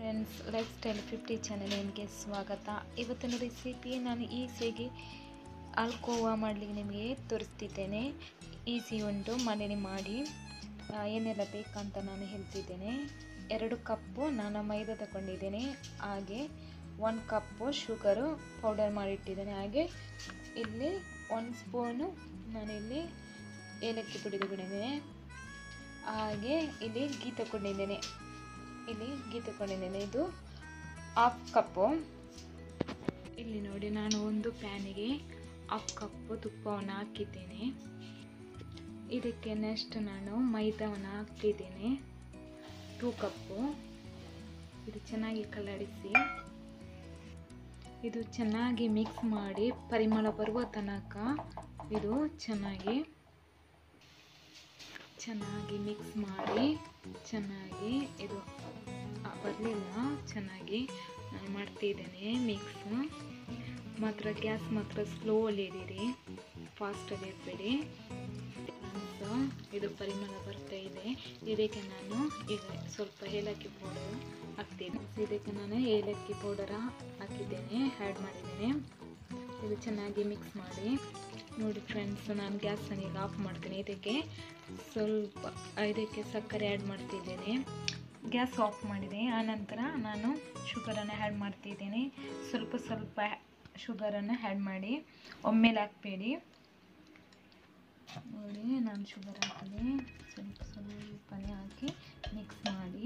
friends lifestyle fifty channel ನಿಮಗೆ ಸ್ವಾಗತ ಇವತ್ತಿನ ರೆಸಿಪಿ ನಾನು ಈಸಿಯಾಗಿ ಆಲ್ಕೋವಾ ಮಾಡಲಿಕ್ಕೆ ನಿಮಗೆ ತೋರಿಸ್ತಿದ್ದೇನೆ ಈಸಿ ಉಂಟು ಮನೇಲಿ ಮಾಡಿ ಆ, ಏನೆಲ್ಲ ಬೇಕಂತ ನಾನು ಹೇಳ್ತಿದ್ದೇನೆ ಎರಡು ಕಪ್ಪು ನಾನು ಮೈದಾ ತಗೊಂಡಿದ್ದೇನೆ ಹಾಗೆ ಒಂದು ಕಪ್ಪು ಶುಗರು ಪೌಡರ್ ಮಾಡಿಟ್ಟಿದ್ದೇನೆ ಹಾಗೆ ಇಲ್ಲಿ ಒಂದು ಸ್ಪೂನು ನಾನಿಲ್ಲಿ ಏಲಕ್ಕಿ ಪುಡಿ ತಗೊಂಡಿದ್ದೇನೆ ಹಾಗೆ ಇಲ್ಲಿ ಗೀ ತಗೊಂಡಿದ್ದೇನೆ ಇಲ್ಲಿ ಗೀ ತಗೊಂಡಿದ್ದೇನೆ ಇದು ಹಾಫ್ ಕಪ್ಪು ಇಲ್ಲಿ ನೋಡಿ ನಾನು ಒಂದು ಪ್ಯಾನಿಗೆ ಹಾಫ್ ಕಪ್ಪು ತುಪ್ಪವನ್ನು ಹಾಕಿದ್ದೇನೆ ಇದಕ್ಕೆ ನೆಕ್ಸ್ಟ್ ನಾನು ಮೈದಾವನ್ನು ಹಾಕ್ತಿದ್ದೇನೆ ಟೂ ಕಪ್ಪು ಇದು ಚೆನ್ನಾಗಿ ಕಲಡಿಸಿ ಇದು ಚೆನ್ನಾಗಿ ಮಿಕ್ಸ್ ಮಾಡಿ ಪರಿಮಳ ಬರುವ ತನಕ ಇದು ಚೆನ್ನಾಗಿ ಚೆನ್ನಾಗಿ ಮಿಕ್ಸ್ ಮಾಡಿ ಚೆನ್ನಾಗಿ ಇದು ಬರಲಿಲ್ಲ ಚೆನ್ನಾಗಿ ನಾನು ಮಾಡ್ತಿದ್ದೇನೆ ಮಿಕ್ಸ್ ಮಾತ್ರ ಗ್ಯಾಸ್ ಮಾತ್ರ ಸ್ಲೋಲಿ ಇಡಿರಿ ಫಾಸ್ಟಲ್ಲಿ ಇರಬೇಡಿ ಸೊ ಇದು ಪರಿಮಳ ಬರ್ತಾ ಇದೆ ಇದಕ್ಕೆ ನಾನು ಈಗ ಸ್ವಲ್ಪ ಏಲಕ್ಕಿ ಪೌಡರ್ ಹಾಕ್ತೀನಿ ಇದಕ್ಕೆ ನಾನು ಏಲಕ್ಕಿ ಪೌಡರ್ ಹಾಕಿದ್ದೇನೆ ಆ್ಯಡ್ ಮಾಡಿದ್ದೇನೆ ಇದು ಚೆನ್ನಾಗಿ ಮಿಕ್ಸ್ ಮಾಡಿ ನೋಡಿ ಫ್ರೆಂಡ್ಸ್ ನಾನು ಗ್ಯಾಸನ್ನು ಈಗ ಆಫ್ ಮಾಡ್ತೀನಿ ಇದಕ್ಕೆ ಸ್ವಲ್ಪ ಇದಕ್ಕೆ ಸಕ್ಕರೆ ಆ್ಯಡ್ ಮಾಡ್ತಿದ್ದೇನೆ ಗ್ಯಾಸ್ ಆಫ್ ಮಾಡಿದೆ ಆನಂತರ ನಾನು ಶುಗರನ್ನು ಆ್ಯಡ್ ಮಾಡ್ತಿದ್ದೇನೆ ಸ್ವಲ್ಪ ಸ್ವಲ್ಪ ಶುಗರನ್ನು ಆ್ಯಡ್ ಮಾಡಿ ಒಮ್ಮೆಲೆ ಹಾಕಬೇಡಿ ನೋಡಿ ನಾನು ಶುಗರ್ ಹಾಕಿದೆ ಸ್ವಲ್ಪ ಸ್ವಲ್ಪನೇ ಹಾಕಿ ಮಿಕ್ಸ್ ಮಾಡಿ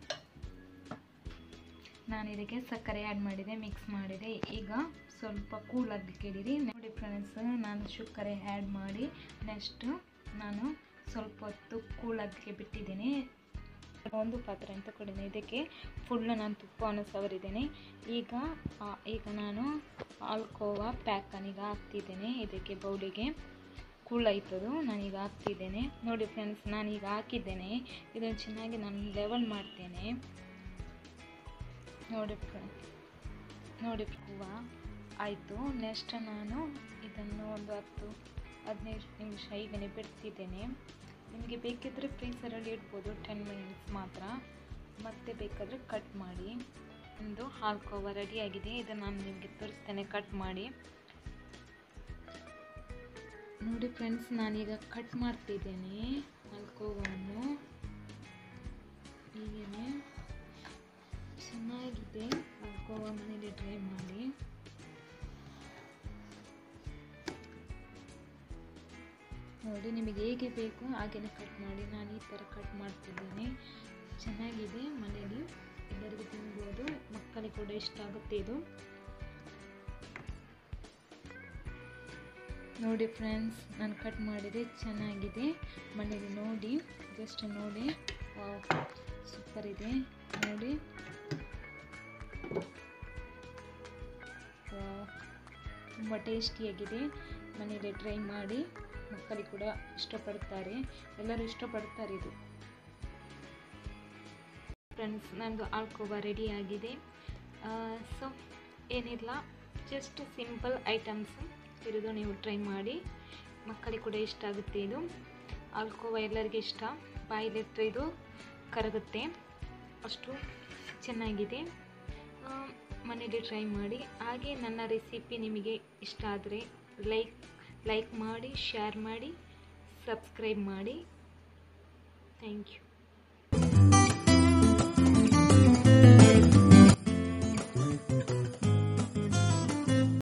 ನಾನು ಇದಕ್ಕೆ ಸಕ್ಕರೆ ಆ್ಯಡ್ ಮಾಡಿದೆ ಮಿಕ್ಸ್ ಮಾಡಿದೆ ಈಗ ಸ್ವಲ್ಪ ಕೂಲ್ ಆಗಲಿಕ್ಕೆ ಇಡಿರಿ ನೋಡಿ ಫ್ರೆಂಡ್ಸ್ ನಾನು ಸಕ್ಕರೆ ಆ್ಯಡ್ ಮಾಡಿ ನೆಕ್ಸ್ಟ್ ನಾನು ಸ್ವಲ್ಪ ಹೊತ್ತು ಕೂಲ್ ಆಗಲಿಕ್ಕೆ ಬಿಟ್ಟಿದ್ದೀನಿ ಒಂದು ಪಾತ್ರೆ ಅಂತ ಕೊಡಿದ್ದೇನೆ ಇದಕ್ಕೆ ಫುಲ್ ನಾನು ತುಪ್ಪವನ್ನು ಸವರಿದ್ದೇನೆ ಈಗ ಆ, ಈಗ ನಾನು ಆಲ್ಕೋವಾ ಪ್ಯಾಕನ್ನು ಈಗ ಹಾಕ್ತಿದ್ದೇನೆ ಇದಕ್ಕೆ ಬೌಲಿಗೆ ಕೂಲ್ ಆಯ್ತದು ನಾನೀಗ ಹಾಕ್ತಿದ್ದೇನೆ ನೋಡಿ ಫ್ರೆಂಡ್ಸ್ ನಾನೀಗ ಹಾಕಿದ್ದೇನೆ ಇದನ್ನು ಚೆನ್ನಾಗಿ ನಾನು ಲೆವೆಲ್ ಮಾಡ್ತೇನೆ ನೋಡಿ ಫ್ರೆಂಡ್ಸ್ ನೋಡಿ ಹೂವು ಆಯಿತು ನೆಕ್ಸ್ಟ್ ನಾನು ಇದನ್ನು ಒಂದು ಹತ್ತು ಹದಿನೈದು ನಿಮಿಷ ಹೀಗೆ ಬಿಡ್ತಿದ್ದೇನೆ ನಿಮಗೆ ಬೇಕಿದ್ದರೆ ಫ್ರೀಸರಲ್ಲಿ ಇಡ್ಬೋದು ಟೆನ್ ಮಿನಿಟ್ಸ್ ಮಾತ್ರ ಮತ್ತೆ ಬೇಕಾದರೆ ಕಟ್ ಮಾಡಿ ಒಂದು ಹಾಲ್ಕೋವ ರೆಡಿಯಾಗಿದೆ ಇದನ್ನು ನಾನು ನಿಮಗೆ ತೋರಿಸ್ತೇನೆ ಕಟ್ ಮಾಡಿ ನೋಡಿ ಫ್ರೆಂಡ್ಸ್ ನಾನೀಗ ಕಟ್ ಮಾಡ್ತಿದ್ದೇನೆ ಹಾಲ್ಕೋವನ್ನು ಹೀಗೇ ಚೆನ್ನಾಗಿದೆ ಹಾಲ್ಕೋವ ಮನೇಲಿ ಟ್ರೈ ಮಾಡಿ ನೋಡಿ ನಿಮಗೆ ಹೇಗೆ ಬೇಕು ಹಾಗೆಯೇ ಕಟ್ ಮಾಡಿ ನಾನು ಈ ಥರ ಕಟ್ ಮಾಡ್ತಿದ್ದೇನೆ ಚೆನ್ನಾಗಿದೆ ಮನೇಲಿ ಎಲ್ಲರಿಗೂ ತಿನ್ಬೋದು ಮಕ್ಕಳಿಗೆ ಕೂಡ ಇಷ್ಟ ಆಗುತ್ತೆ ಇದು ನೋಡಿ ಫ್ರೆಂಡ್ಸ್ ನಾನು ಕಟ್ ಮಾಡಿದೆ ಚೆನ್ನಾಗಿದೆ ಮನೇಲಿ ನೋಡಿ ಜಸ್ಟ್ ನೋಡಿ ಸೂಪರ್ ಇದೆ ನೋಡಿ ತುಂಬ ಟೇಸ್ಟಿಯಾಗಿದೆ ಮನೇಲಿ ಟ್ರೈ ಮಾಡಿ ಮಕ್ಕಳಿಗೆ ಕೂಡ ಇಷ್ಟಪಡ್ತಾರೆ ಎಲ್ಲರೂ ಇಷ್ಟಪಡ್ತಾರೆ ಇದು ಫ್ರೆಂಡ್ಸ್ ನಂದು ಆಲ್ಕೋವಾ ರೆಡಿ ಆಗಿದೆ ಸೊ ಏನಿಲ್ಲ ಜಸ್ಟ್ ಸಿಂಪಲ್ ಐಟಮ್ಸ್ ಇರೋದು ನೀವು ಟ್ರೈ ಮಾಡಿ ಮಕ್ಕಳಿಗೆ ಕೂಡ ಇಷ್ಟ ಆಗುತ್ತೆ ಇದು ಆಲ್ಕೋವಾ ಎಲ್ಲರಿಗೆ ಇಷ್ಟ ಬಾಯಿಲಿಟ್ಟರೆ ಇದು ಕರಗುತ್ತೆ ಅಷ್ಟು ಚೆನ್ನಾಗಿದೆ ಆ, ಮನೇಲಿ ಟ್ರೈ ಮಾಡಿ ಹಾಗೆ ನನ್ನ ರೆಸಿಪಿ ನಿಮಗೆ ಇಷ್ಟ ಆದರೆ ಲೈಕ್ ಲೈಕ್ ಮಾಡಿ ಶೇರ್ ಮಾಡಿ ಸಬ್ಸ್ಕ್ರೈಬ್ ಮಾಡಿ ಥ್ಯಾಂಕ್ ಯು